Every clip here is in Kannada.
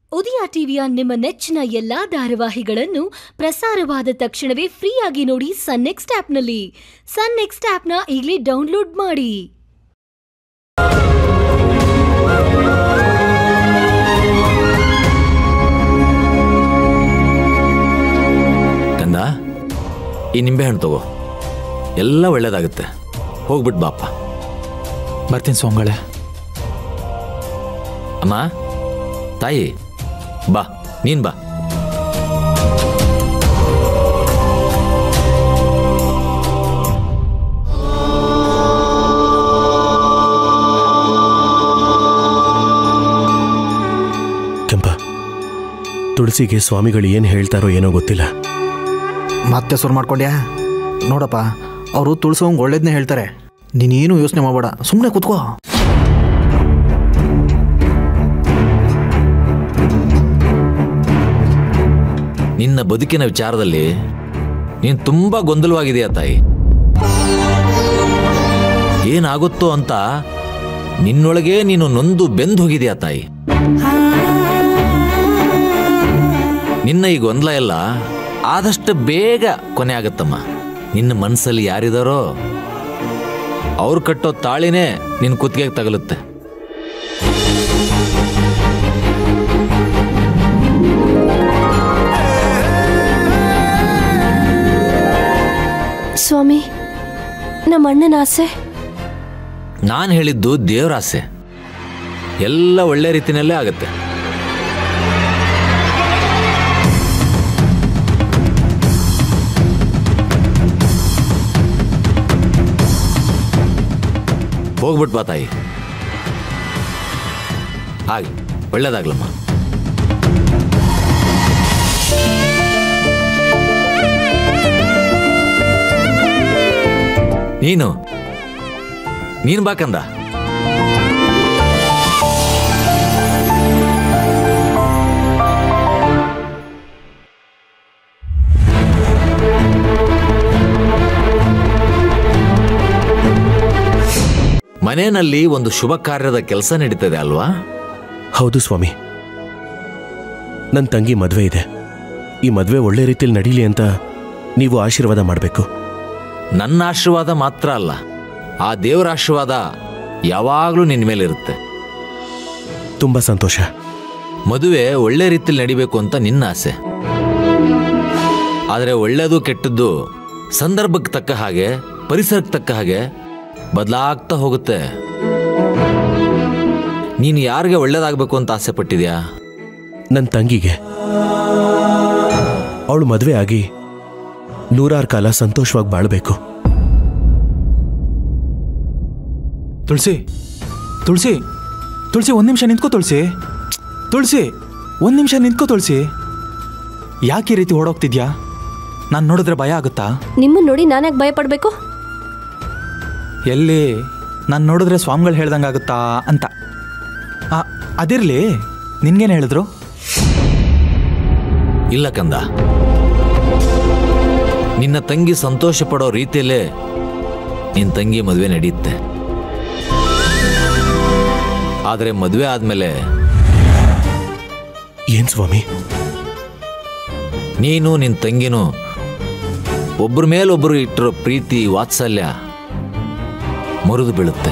ಉದಯ ಟಿವಿಯ ನಿಮ್ಮ ನೆಚ್ಚಿನ ಎಲ್ಲಾ ಧಾರಾವಾಹಿಗಳನ್ನು ಪ್ರಸಾರವಾದ ತಕ್ಷಣವೇ ಫ್ರೀಯಾಗಿ ನೋಡಿ ಸನ್ ನೆಕ್ಸ್ಟ್ ಆಪ್ನಲ್ಲಿ ಸನ್ ನೆಕ್ಸ್ಟ್ ಆಪ್ನ ಈಗಲೇ ಡೌನ್ಲೋಡ್ ಮಾಡಿ ಕಂದ ಈ ನಿಂಬೆಹಣ್ಣು ತಗೋ ಎಲ್ಲ ಒಳ್ಳೇದಾಗುತ್ತೆ ಹೋಗ್ಬಿಟ್ಟು ಬಾಪ್ಪ ಬರ್ತೀನಿ ಸ್ವಾಮಿಗಳೇ ಅಮ್ಮ ತಾಯಿ ಬಾ ನೀನ್ ಬಾ ಕೆಂಪ ತುಳಸಿಗೆ ಸ್ವಾಮಿಗಳು ಏನು ಹೇಳ್ತಾರೋ ಏನೋ ಗೊತ್ತಿಲ್ಲ ಮತ್ತೆ ಸುರು ಮಾಡ್ಕೊಂಡ್ಯಾ ನೋಡಪ್ಪ ಅವರು ತುಳಸೋಂಗೆ ಒಳ್ಳೇದನ್ನೇ ಹೇಳ್ತಾರೆ ನೀನೇನು ಯೋಚನೆ ಮಾಡಬೇಡ ಸುಮ್ಮನೆ ಕೂತ್ಕೋ ನಿನ್ನ ಬದುಕಿನ ವಿಚಾರದಲ್ಲಿ ನೀನು ತುಂಬಾ ಗೊಂದಲವಾಗಿದೆಯಾ ತಾಯಿ ಏನಾಗುತ್ತೋ ಅಂತ ನಿನ್ನೊಳಗೆ ನೀನು ನೊಂದು ಬೆಂದು ಹೋಗಿದೆಯಾ ತಾಯಿ ನಿನ್ನ ಈ ಗೊಂದಲ ಎಲ್ಲ ಆದಷ್ಟು ಬೇಗ ಕೊನೆ ಆಗತ್ತಮ್ಮ ನಿನ್ನ ಮನಸ್ಸಲ್ಲಿ ಯಾರಿದಾರೋ ಅವ್ರು ಕಟ್ಟೋ ತಾಳಿನೇ ನಿನ್ನ ಕುತ್ತಿಗೆಗೆ ತಗಲುತ್ತೆ ಸ್ವಾಮಿ ನಮ್ಮ ಅಣ್ಣನ ಆಸೆ ನಾನು ಹೇಳಿದ್ದು ದೇವ್ರ ಆಸೆ ಎಲ್ಲ ಒಳ್ಳೆ ರೀತಿನಲ್ಲೇ ಆಗುತ್ತೆ ಹೋಗ್ಬಿಟ್ ಬಾ ತಾಯಿ ಹಾಗೆ ಒಳ್ಳೇದಾಗ್ಲಮ್ಮ ನೀನು ನೀನು ಬಾಕಂದ ಮನೆಯಲ್ಲಿ ಒಂದು ಶುಭ ಕಾರ್ಯದ ಕೆಲಸ ನಡೀತದೆ ಅಲ್ವಾ ಹೌದು ಸ್ವಾಮಿ ನನ್ನ ತಂಗಿ ಮದುವೆ ಇದೆ ಈ ಮದುವೆ ಒಳ್ಳೆ ರೀತಿಯಲ್ಲಿ ನಡೀಲಿ ಅಂತ ನೀವು ಆಶೀರ್ವಾದ ಮಾಡಬೇಕು ನನ್ನ ಆಶೀರ್ವಾದ ಮಾತ್ರ ಅಲ್ಲ ಆ ದೇವರ ಆಶೀರ್ವಾದ ಯಾವಾಗಲೂ ನಿನ್ನ ಮೇಲೆ ಇರುತ್ತೆ ತುಂಬ ಸಂತೋಷ ಮದುವೆ ಒಳ್ಳೆ ರೀತಿಯಲ್ಲಿ ನಡಿಬೇಕು ಅಂತ ನಿನ್ನ ಆಸೆ ಆದರೆ ಒಳ್ಳೆಯದು ಕೆಟ್ಟದ್ದು ಸಂದರ್ಭಕ್ಕೆ ತಕ್ಕ ಹಾಗೆ ಪರಿಸರಕ್ಕೆ ತಕ್ಕ ಹಾಗೆ ಬದಲಾಗ್ತಾ ಹೋಗುತ್ತೆ ನೀನು ಯಾರಿಗೆ ಒಳ್ಳೇದಾಗಬೇಕು ಅಂತ ಆಸೆ ಪಟ್ಟಿದ್ಯಾ ನನ್ನ ತಂಗಿಗೆ ಅವಳು ಮದುವೆ ಆಗಿ ನೂರಾರು ಕಾಲ ಸಂತೋಷವಾಗಿ ಬಾಳಬೇಕು ತುಳಸಿ ತುಳಸಿ ತುಳಸಿ ಒಂದು ನಿಮಿಷ ನಿಂತ್ಕೋ ತುಳಸಿ ತುಳಸಿ ಒಂದು ನಿಮಿಷ ನಿಂತ್ಕೋ ತುಳಸಿ ಯಾಕೆ ಈ ರೀತಿ ಓಡೋಗ್ತಿದ್ಯಾ ನಾನು ನೋಡಿದ್ರೆ ಭಯ ಆಗುತ್ತಾ ನಿಮ್ಮನ್ನ ನೋಡಿ ನಾನ್ಯಾಕೆ ಭಯ ಪಡಬೇಕು ಎಲ್ಲಿ ನಾನು ನೋಡಿದ್ರೆ ಸ್ವಾಮಿಗಳು ಹೇಳ್ದಂಗೆ ಆಗುತ್ತಾ ಅಂತ ಆ, ಅದಿರ್ಲಿ ನಿನ್ಗೇನು ಹೇಳಿದ್ರು ಇಲ್ಲ ಕಂದ ನಿನ್ನ ತಂಗಿ ಸಂತೋಷ ಪಡೋ ರೀತಿಯಲ್ಲೇ ನಿನ್ನ ತಂಗಿ ಮದುವೆ ನಡೆಯುತ್ತೆ ಆದರೆ ಮದುವೆ ಆದ್ಮೇಲೆ ಏನ್ ಸ್ವಾಮಿ ನೀನು ನಿನ್ನ ತಂಗಿನೂ ಒಬ್ಬರ ಮೇಲೊಬ್ಬರು ಇಟ್ಟಿರೋ ಪ್ರೀತಿ ವಾತ್ಸಲ್ಯ ಮುರಿದು ಬೀಳುತ್ತೆ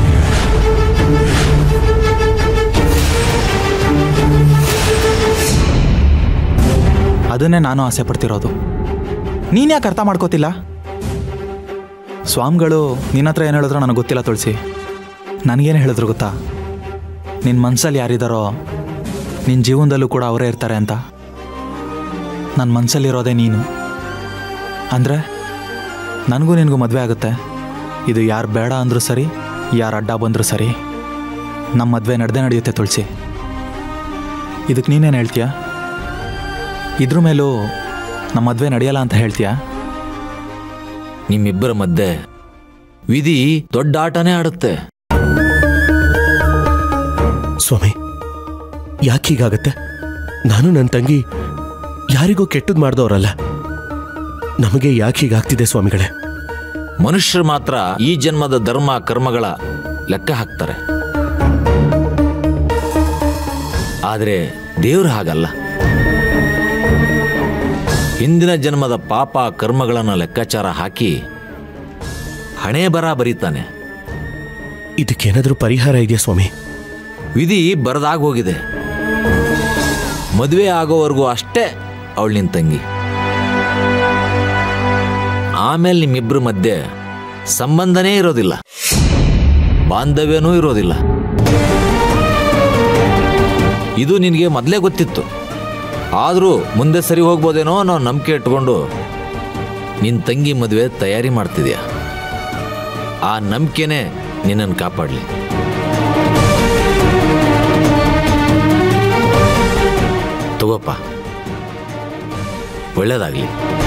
ಅದನ್ನೇ ನಾನು ಆಸೆ ಪಡ್ತಿರೋದು ನೀನು ಯಾಕೆ ಅರ್ಥ ಮಾಡ್ಕೋತಿಲ್ಲ ಸ್ವಾಮಿಗಳು ನಿನ್ನ ಹತ್ರ ಏನು ಹೇಳಿದ್ರು ನನಗೆ ಗೊತ್ತಿಲ್ಲ ತುಳಸಿ ನನಗೇನು ಹೇಳಿದ್ರು ಗೊತ್ತಾ ನಿನ್ನ ಮನಸ್ಸಲ್ಲಿ ಯಾರಿದ್ದಾರೋ ನಿನ್ನ ಜೀವನದಲ್ಲೂ ಕೂಡ ಅವರೇ ಇರ್ತಾರೆ ಅಂತ ನನ್ನ ಮನಸ್ಸಲ್ಲಿರೋದೇ ನೀನು ಅಂದರೆ ನನಗೂ ನಿನಗೂ ಮದುವೆ ಆಗುತ್ತೆ ಇದು ಯಾರು ಬೇಡ ಅಂದರೂ ಸರಿ ಯಾರು ಅಡ್ಡ ಬಂದರೂ ಸರಿ ನಮ್ಮ ಮದುವೆ ನಡೆದೇ ನಡೆಯುತ್ತೆ ತುಳಸಿ ಇದಕ್ಕೆ ನೀನೇನು ಹೇಳ್ತೀಯಾ ಇದ್ರ ಮೇಲೂ ನಮ್ಮ ಮದುವೆ ನಡೆಯಲ್ಲ ಅಂತ ಹೇಳ್ತೀಯಾ ನಿಮ್ಮಿಬ್ಬರ ಮಧ್ಯೆ ವಿಧಿ ದೊಡ್ಡ ಆಟನೇ ಆಡುತ್ತೆ ಸ್ವಾಮಿ ಯಾಕೆ ಹೀಗಾಗತ್ತೆ ನಾನು ನನ್ನ ತಂಗಿ ಯಾರಿಗೂ ಕೆಟ್ಟದ್ ಮಾಡ್ದವ್ರಲ್ಲ ನಮಗೆ ಯಾಕೆ ಹೀಗಾಗ್ತಿದೆ ಸ್ವಾಮಿಗಳೇ ಮನುಷ್ಯರು ಮಾತ್ರ ಈ ಜನ್ಮದ ಧರ್ಮ ಕರ್ಮಗಳ ಲೆಕ್ಕ ಹಾಕ್ತಾರೆ ಆದರೆ ದೇವ್ರು ಹಾಗಲ್ಲ ಹಿಂದಿನ ಜನ್ಮದ ಪಾಪ ಕರ್ಮಗಳನ್ನು ಲೆಕ್ಕಾಚಾರ ಹಾಕಿ ಹಣೆ ಬರ ಬರೀತಾನೆ ಇದಕ್ಕೇನಾದ್ರೂ ಪರಿಹಾರ ಇದೆಯಾ ಸ್ವಾಮಿ ವಿಧಿ ಬರದಾಗಿ ಹೋಗಿದೆ ಮದುವೆ ಆಗೋವರೆಗೂ ಅಷ್ಟೇ ಅವಳು ನಿನ್ ತಂಗಿ ಆಮೇಲೆ ನಿಮ್ಮಿಬ್ರ ಮಧ್ಯೆ ಸಂಬಂಧನೇ ಇರೋದಿಲ್ಲ ಬಾಂಧವ್ಯನೂ ಇರೋದಿಲ್ಲ ಇದು ನಿನಗೆ ಮೊದಲೇ ಗೊತ್ತಿತ್ತು ಆದರೂ ಮುಂದೆ ಸರಿ ಹೋಗ್ಬೋದೇನೋ ಅನ್ನೋ ನಂಬಿಕೆ ಇಟ್ಕೊಂಡು ನಿನ್ನ ತಂಗಿ ಮದುವೆ ತಯಾರಿ ಮಾಡ್ತಿದ್ಯಾ ಆ ನಂಬಿಕೆನೇ ನಿನ್ನನ್ನು ಕಾಪಾಡಲಿ ತಗೋಪ್ಪ ಒಳ್ಳೇದಾಗ್ಲಿ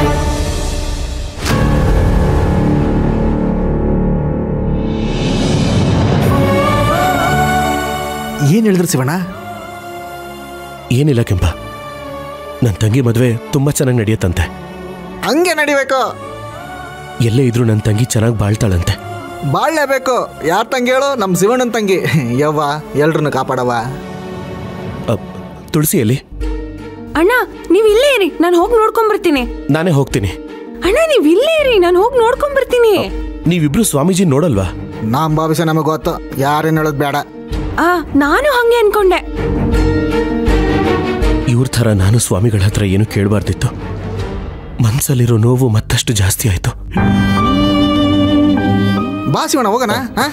ಏನು ಹೇಳಿದ್ರು ಶಿವಣ್ಣ ಏನಿಲ್ಲ ಕೆಂಪ ನನ್ನ ತಂಗಿ ಮದುವೆ ತುಂಬ ಚೆನ್ನಾಗಿ ನಡೆಯುತ್ತಂತೆ ಹಂಗೆ ನಡಿಬೇಕು ಎಲ್ಲೇ ಇದ್ರೂ ನನ್ನ ತಂಗಿ ಚೆನ್ನಾಗಿ ಬಾಳ್ತಾಳಂತೆ ಬಾಳ್ಲೇಬೇಕು ಯಾರ ತಂಗಿ ಹೇಳು ನಮ್ಮ ಶಿವಣ್ಣನ ತಂಗಿ ಯವ್ವ ಎಲ್ರನ್ನು ಕಾಪಾಡವ ಅಪ್, ತುಳಸಿ ಎಲ್ಲಿ ಅಣ್ಣ ನೀವ್ ಇಲ್ಲೇ ಇರಿ ನಾನು ಹೋಗಿ ನೋಡ್ಕೊಂಡ್ ಬರ್ತೀನಿ ನಾನೇ ಹೋಗ್ತೀನಿ ಅಣ್ಣ ನೀವ್ ಇಲ್ಲೇ ಇರಿ ನಾನು ಹೋಗಿ ನೋಡ್ಕೊಂಡ್ ಬರ್ತೀನಿ ನೀವಿಬ್ರು ಸ್ವಾಮೀಜಿ ನೋಡಲ್ವಾ ನಮ್ಮ ಭವಿಷ್ಯ ನಮಗೆ ಗೊತ್ತು ಯಾರೇನು ಹೇಳೋದು ಬೇಡ ಆ ನಾನು ಹಂಗೆ ಅನ್ಕೊಂಡೆ ಇವ್ರ ಥರ ನಾನು ಸ್ವಾಮಿಗಳ ಹತ್ರ ಏನು ಕೇಳಬಾರ್ದಿತ್ತು ಮನ್ಸಲ್ಲಿರೋ ನೋವು ಮತ್ತಷ್ಟು ಜಾಸ್ತಿ ಆಯ್ತು ಬಾ ಶಿವಣ್ಣ ಹೋಗೋಣ ಹಾಂ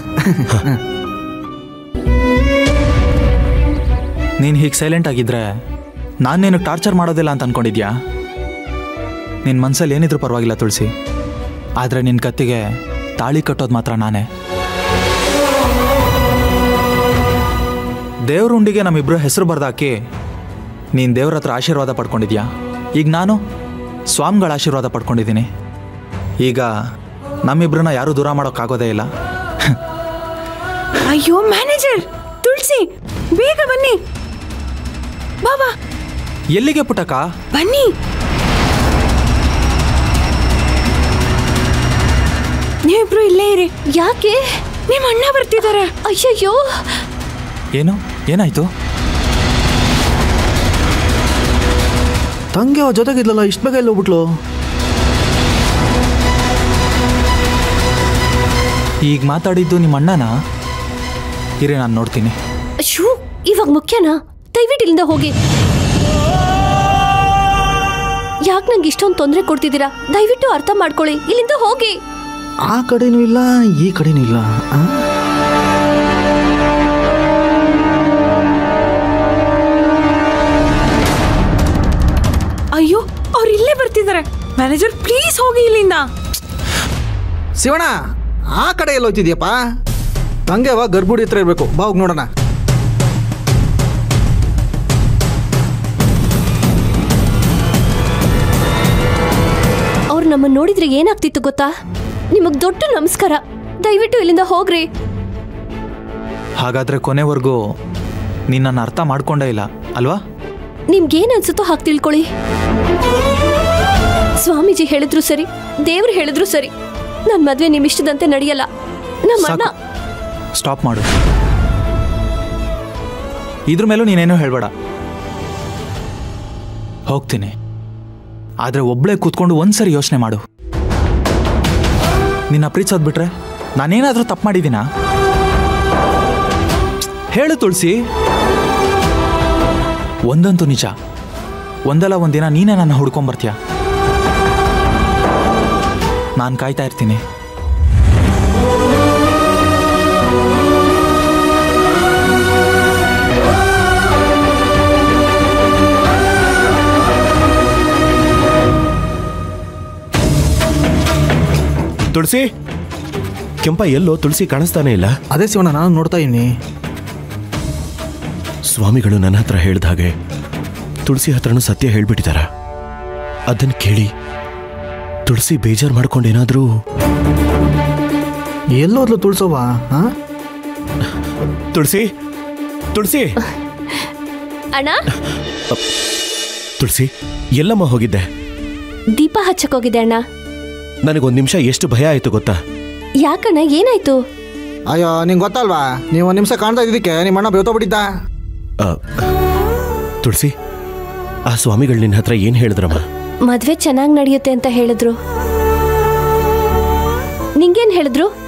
ನೀನು ಹೀಗೆ ಸೈಲೆಂಟ್ ಆಗಿದ್ರೆ ನಾನು ನೀನು ಟಾರ್ಚರ್ ಮಾಡೋದಿಲ್ಲ ಅಂತ ಅನ್ಕೊಂಡಿದ್ಯಾ ನಿನ್ನ ಮನ್ಸಲ್ಲಿ ಏನಿದ್ರು ಪರವಾಗಿಲ್ಲ ತುಳಸಿ ಆದರೆ ನಿನ್ನ ಕತ್ತಿಗೆ ತಾಳಿ ಕಟ್ಟೋದು ಮಾತ್ರ ನಾನೇ ದೇವ್ರ ಉಂಡಿಗೆ ನಮ್ಮಿಬ್ರು ಹೆಸರು ಬರ್ದಾಕಿ ನೀನು ದೇವ್ರ ಹತ್ರ ಆಶೀರ್ವಾದ ಪಡ್ಕೊಂಡಿದ್ಯಾ ಈಗ ನಾನು ಸ್ವಾಮಿಗಳ ಆಶೀರ್ವಾದ ಪಡ್ಕೊಂಡಿದ್ದೀನಿ ಈಗ ನಮ್ಮಿಬ್ರನ್ನ ಯಾರೂ ದೂರ ಮಾಡೋಕ್ಕಾಗೋದೇ ಇಲ್ಲ ಅಯ್ಯೋ ಮ್ಯಾನೇಜರ್ ತುಳಸಿ ಬೇಗ ಬನ್ನಿ ಬಾಬಾ ಎಲ್ಲಿಗೆ ಪುಟಕ ಬನ್ನಿ ನೀವಿಬ್ರು ಇಲ್ಲೇ ಇರಿ ಯಾಕೆ ನಿಮ್ ಅಣ್ಣ ಬರ್ತಿದ್ದಾರೆ ಅಯ್ಯಯ್ಯೋ ಏನು ಏನಾಯ್ತು ತಂಗಿ ಅವ್ರ ಜೊತೆಗಿದ್ಲಲ್ಲ ಇಷ್ಟು ಬೇಗ ಎಲ್ಲಿ ಹೋಗ್ಬಿಟ್ಲು ಈಗ ಮಾತಾಡಿದ್ದು ನಿಮ್ಮ ಅಣ್ಣನ ಇರಿ ನಾನು ನೋಡ್ತೀನಿ ಶೂ ಇವಾಗ ಮುಖ್ಯನಾ ದಯವಿಟ್ಟು ಇಲ್ಲಿಂದ ಹೋಗಿ ಯಾಕೆ ನಂಗೆ ಇಷ್ಟೊಂದು ತೊಂದರೆ ಕೊಡ್ತಿದ್ದೀರಾ ದಯವಿಟ್ಟು ಅರ್ಥ ಮಾಡ್ಕೊಳ್ಳಿ ಇಲ್ಲಿಂದ ಹೋಗಿ ಆ ಕಡೆನೂ ಇಲ್ಲ ಈ ಕಡೆನೂ ಇಲ್ಲ ಆ? ಅಯ್ಯೋ ಅವ್ರು ಇಲ್ಲೇ ಬರ್ತಿದ್ದಾರೆ ಮ್ಯಾನೇಜರ್ ಪ್ಲೀಸ್ ಹೋಗಿ ಇಲ್ಲಿಂದ ಶಿವಣ್ಣ ಆ ಕಡೆ ಎಲ್ಲ ಹೋಗ್ತಿದ್ಯಪ್ಪ ತಂಗೆವ ಗರ್ಭುಡಿ ಹತ್ರ ಇರಬೇಕು ಬಾ ಹೋಗಿ ನೋಡೋಣ ಅವ್ರು ನಮ್ಮನ್ನ ನೋಡಿದ್ರೆ ಏನಾಗ್ತಿತ್ತು ಗೊತ್ತಾ ನಿಮಗ್ ದೊಡ್ಡ ನಮಸ್ಕಾರ ದಯವಿಟ್ಟು ಇಲ್ಲಿಂದ ಹೋಗ್ರಿ ಹಾಗಾದ್ರೆ ಕೊನೆವರೆಗೂ ನಿನ್ನನ್ನು ಅರ್ಥ ಮಾಡ್ಕೊಂಡೇ ಇಲ್ಲ ಅಲ್ವಾ ನಿಮ್ಗೇನ್ ಅನ್ಸುತ್ತೋ ಹಾಗೆ ತಿಳ್ಕೊಳ್ಳಿ ಸ್ವಾಮೀಜಿ ಹೇಳಿದ್ರು ಸರಿ ದೇವ್ರು ಹೇಳಿದ್ರು ಸರಿ ನನ್ ಮದ್ವೆ ನಿಮ್ ಇಷ್ಟದಂತೆ ನಡೆಯಲ್ಲ ನಮ್ಮ ಅಣ್ಣ ಸಾಕು ಸ್ಟಾಪ್ ಮಾಡು ಇದ್ರ ಮೇಲೂ ನೀನೇನು ಹೇಳ್ಬೇಡ ಹೋಗ್ತೀನಿ ಆದರೆ ಒಬ್ಳೇ ಕೂತ್ಕೊಂಡು ಒಂದ್ಸರಿ ಯೋಚನೆ ಮಾಡು ನಿನ್ನ ಪ್ರೀತಿಸೋದು ಬಿಟ್ರೆ ನಾನೇನಾದರೂ ತಪ್ಪು ಮಾಡಿದ್ದೀನಾ ಹೇಳು ತುಳಸಿ ಒಂದಂತೂ ನಿಜ ಒಂದಲ್ಲ ಒಂದಿನ ನೀನೇ ನನ್ನ ಹುಡ್ಕೊಂಬರ್ತೀಯ ನಾನು ಕಾಯ್ತಾ ಇರ್ತೀನಿ ತುಳಸಿ ಕೆಂಪ ಎಲ್ಲೋ ತುಳಸಿ ಕಾಣಿಸ್ತಾನೆ ಇಲ್ಲ ಅದೇ ಶಿವಣ್ಣ ನಾನು ನೋಡ್ತಾ ಇದ್ದೀನಿ ಸ್ವಾಮಿಗಳು ನನ್ನ ಹತ್ರ ಹೇಳ್ದ ಹಾಗೆ ತುಳಸಿ ಹತ್ರನೂ ಸತ್ಯ ಹೇಳ್ಬಿಟ್ಟಿದಾರ ಅದನ್ನ ಕೇಳಿ ತುಳಸಿ ಬೇಜಾರು ಮಾಡ್ಕೊಂಡೇನಾದ್ರೂ ಎಲ್ಲೋದ್ಲು ತುಳ್ಸೋವ ಹಾಂ ತುಳಸಿ ತುಳಸಿ ಅಣ್ಣ ತುಳಸಿ ಎಲ್ಲಮ್ಮ ಹೋಗಿದ್ದೆ ದೀಪ ಹಚ್ಚಕ್ ಹೋಗಿದೆ ಅಣ್ಣ ನನಗೊಂದು ನಿಮಿಷ ಎಷ್ಟು ಭಯ ಆಯ್ತು ಗೊತ್ತಾ ಯಾಕಣ್ಣ ಏನಾಯ್ತು ಅಯ್ಯೋ ನಿಂಗೆ ಗೊತ್ತಲ್ವಾ ನೀವು ಒಂದು ನಿಮಿಷ ಕಾಣ್ತಾ ಇದ್ದಕ್ಕೆ ನಿಮ್ಮ ಅಣ್ಣ ಬೇವ್ತೋಗ್ಬಿಟ್ಟಿದ್ದ ಆ, ತುಳಸಿ ಆ ಸ್ವಾಮಿಗಳು ನಿನ್ನ ಹತ್ರ ಏನು ಹೇಳಿದ್ರಮ್ಮ ಮದ್ವೆ ಚೆನ್ನಾಗಿ ನಡೆಯುತ್ತೆ ಅಂತ ಹೇಳಿದ್ರು ನಿಂಗೇನ್ ಹೇಳಿದ್ರು